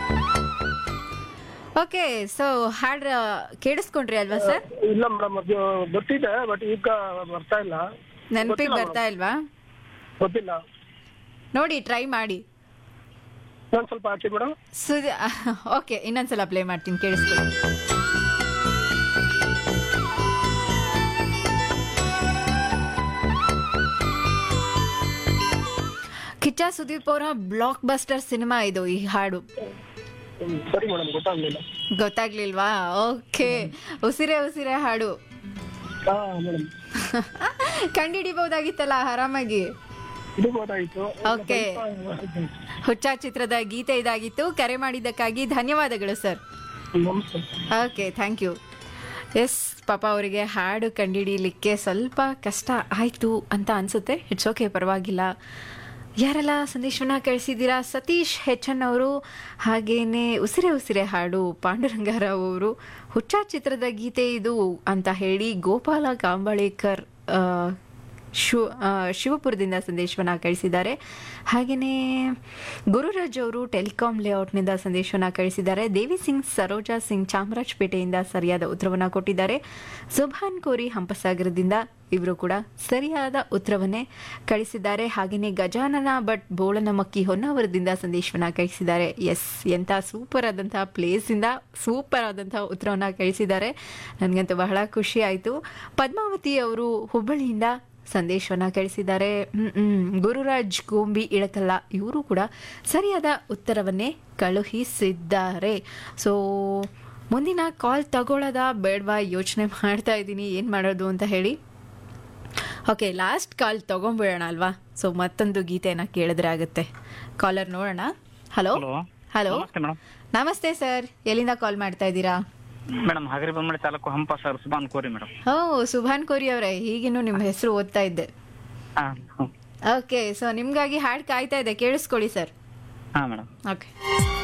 Okay so ಹಾಡ್ ಕೇಳಿಸ್ಕೊಂಡ್ರಿ ಅಲ್ವಾ sir ಇಲ್ಲ ಮೇಡಮ್ ಅದು ಗೊತ್ತಿದೆ ಬಟ್ ಈಗ ಬರ್ತಾ ಇಲ್ಲ ನೆನಪಿಗೆ ಗೊತ್ತಿಲ್ಲ ಬರ್ತಾ ಇಲ್ವಾ ಗೊತ್ತಿಲ್ಲ ನೋಡಿ ಟ್ರೈ ಮಾಡಿ ಇನ್ನೊಂದ್ ಸ್ವಲ್ಪ ಹಾಕಿ ಮೇಡಮ್ ಸುದಿ ಓಕೆ ಇನ್ನೊಂದ್ಸಲ ಪ್ಲೇ ಮಾಡ್ತೀನಿ ಕೇಳಿಸ್ಕೊಳ್ಳಿ ಕಿಚ್ಚ ಸುದೀಪ್ ಅವರ ಬ್ಲಾಕ್ ಬಸ್ಟರ್ ಸಿನಿಮಾ ಇದು ಈ ಹಾಡು ಸರಿ ಮೇಡಮ್ ಗೊತ್ತಾಗ್ಲಿಲ್ಲ ಗೊತ್ತಾಗ್ಲಿಲ್ವಾ ಓಕೆ ಉಸಿರೇ ಉಸಿರೇ ಹಾಡು ಹಾ ಮೇಡಮ್ ಕಂಡಿಡಿಬಹುದಾಗಿತ್ತಲ್ಲ ಆರಾಮಾಗಿ ಇದು ಗೊತ್ತಾಯ್ತು Okay. ಹುಚ್ಚ ಚಿತ್ರದ ಗೀತೆ ಇದಾಗಿತ್ತು ಕರೆ ಮಾಡಿದ್ದಕ್ಕಾಗಿ ಧನ್ಯವಾದಗಳು ಸರ್ ನಮಸ್ತೆ ಓಕೆ ಥ್ಯಾಂಕ್ ಯು ಎಸ್ ಪಾಪ ಅವರಿಗೆ ಹಾಡು ಕಂಡುಹಿಡಿಯಲಿಕ್ಕೆ ಸ್ವಲ್ಪ ಕಷ್ಟ ಆಯಿತು ಅಂತ ಅನಿಸುತ್ತೆ ಇಟ್ಸ್ ಓಕೆ ಪರವಾಗಿಲ್ಲ ಯಾರೆಲ್ಲ ಸಂದೇಶವನ್ನ ಕಳಿಸಿದ್ದೀರಾ ಸತೀಶ್ ಹೆಚನ್ ಅವರು ಹಾಗೇನೆ ಉಸಿರೆ ಉಸಿರೆ ಹಾಡು ಪಾಂಡುರಂಗರಾವ್ ಅವರು ಹುಚ್ಚ ಚಿತ್ರದ ಗೀತೆ ಇದು ಅಂತ ಹೇಳಿ ಗೋಪಾಲ ಕಾಂಬಳೇಕರ್ ಆ, ಶಿವ ಆ, ಶಿವಪುರದಿಂದ ಸಂದೇಶವನ್ನ ಕಳಿಸಿದ್ದಾರೆ ಹಾಗೆಯೇ ಗುರುರಾಜ್ ಅವರು ಟೆಲಿಕಾಂ ಲೇಔಟ್ನಿಂದ ಸಂದೇಶವನ್ನ ಕಳಿಸಿದ್ದಾರೆ ದೇವಿ ಸಿಂಗ್ ಸರೋಜಾ ಸಿಂಗ್ ಚಾಮರಾಜಪೇಟೆಯಿಂದ ಸರಿಯಾದ ಉತ್ತರವನ್ನ ಕೊಟ್ಟಿದ್ದಾರೆ ಸುಭಾನ್ ಕೋರಿ ಹಂಪಸಾಗರದಿಂದ ಇವರು ಕೂಡ ಸರಿಯಾದ ಉತ್ತರವನ್ನೇ ಕಳಿಸಿದ್ದಾರೆ ಹಾಗೆಯೇ ಗಜಾನನ ಭಟ್ ಬೋಳನಮಕ್ಕಿ ಹೊನ್ನಾವರದಿಂದ ಸಂದೇಶವನ್ನ ಕಳಿಸಿದ್ದಾರೆ ಎಸ್ ಎಂಥ ಸೂಪರ್ ಆದಂತಹ ಪ್ಲೇಸಿಂದ ಸೂಪರ್ ಆದಂತಹ ಉತ್ತರವನ್ನ ಕಳಿಸಿದ್ದಾರೆ ನನಗಂತೂ ಬಹಳ ಖುಷಿ ಆಯಿತು ಪದ್ಮಾವತಿ ಅವರು ಹುಬ್ಬಳ್ಳಿಯಿಂದ ಸಂದೇಶವನ್ನ ಕಳಿಸಿದ್ದಾರೆ ಹ್ಮ್, ಹ್ಮ್. ಗುರುರಾಜ್ ಗೋಂಬಿ ಇಳಕಲ್ಲ ಇವರು ಕೂಡ ಸರಿಯಾದ ಉತ್ತರವನ್ನೇ ಕಳುಹಿಸಿದ್ದಾರೆ ಸೊ ಮುಂದಿನ ಕಾಲ್ ತಗೊಳ್ಳೋದ ಬೇಡವಾ ಯೋಚನೆ ಮಾಡ್ತಾ ಇದ್ದೀನಿ ಏನು ಮಾಡೋದು ಅಂತ ಹೇಳಿ ಓಕೆ ಲಾಸ್ಟ್ ಕಾಲ್ ತಗೊಂಬಿಡೋಣ ಅಲ್ವಾ ಸೊ ಮತ್ತೊಂದು ಗೀತೆಯನ್ನು ಕೇಳಿದ್ರೆ ಆಗುತ್ತೆ ಕಾಲರ್ ನೋಡೋಣ ಹಲೋ ಹಲೋ ಹಲೋ ನಮಸ್ತೆ ಮೇಡಮ್ ನಮಸ್ತೆ ಸರ್ ಎಲ್ಲಿಂದ ಕಾಲ್ ಮಾಡ್ತಾ ಇದ್ದೀರಾ ಮೇಡಮ್ ಹಗರಿ ಬೊಮ್ಮಳಿ ತಾಲೂಕು ಹಂಪ ಸರ್ ಸುಬಾನ್ ಕೋರಿ ಮೇಡಮ್ ಓ ಸುಭಾನ್ ಕೋರಿ ಅವರೇ ಈಗಿನೂ ನಿಮ್ಮ ಹೆಸರು ಓದ್ತಾ ಇದ್ದೆ ಹಾ ಹ್ಮ್. ಓಕೆ ಸೊ ನಿಮ್ಗಾಗಿ ಹಾಡ್ ಕಾಯ್ತಾ ಇದೆ ಕೇಳಿಸ್ಕೊಳ್ಳಿ ಸರ್ ಹಾ ಮೇಡಮ್ ಓಕೆ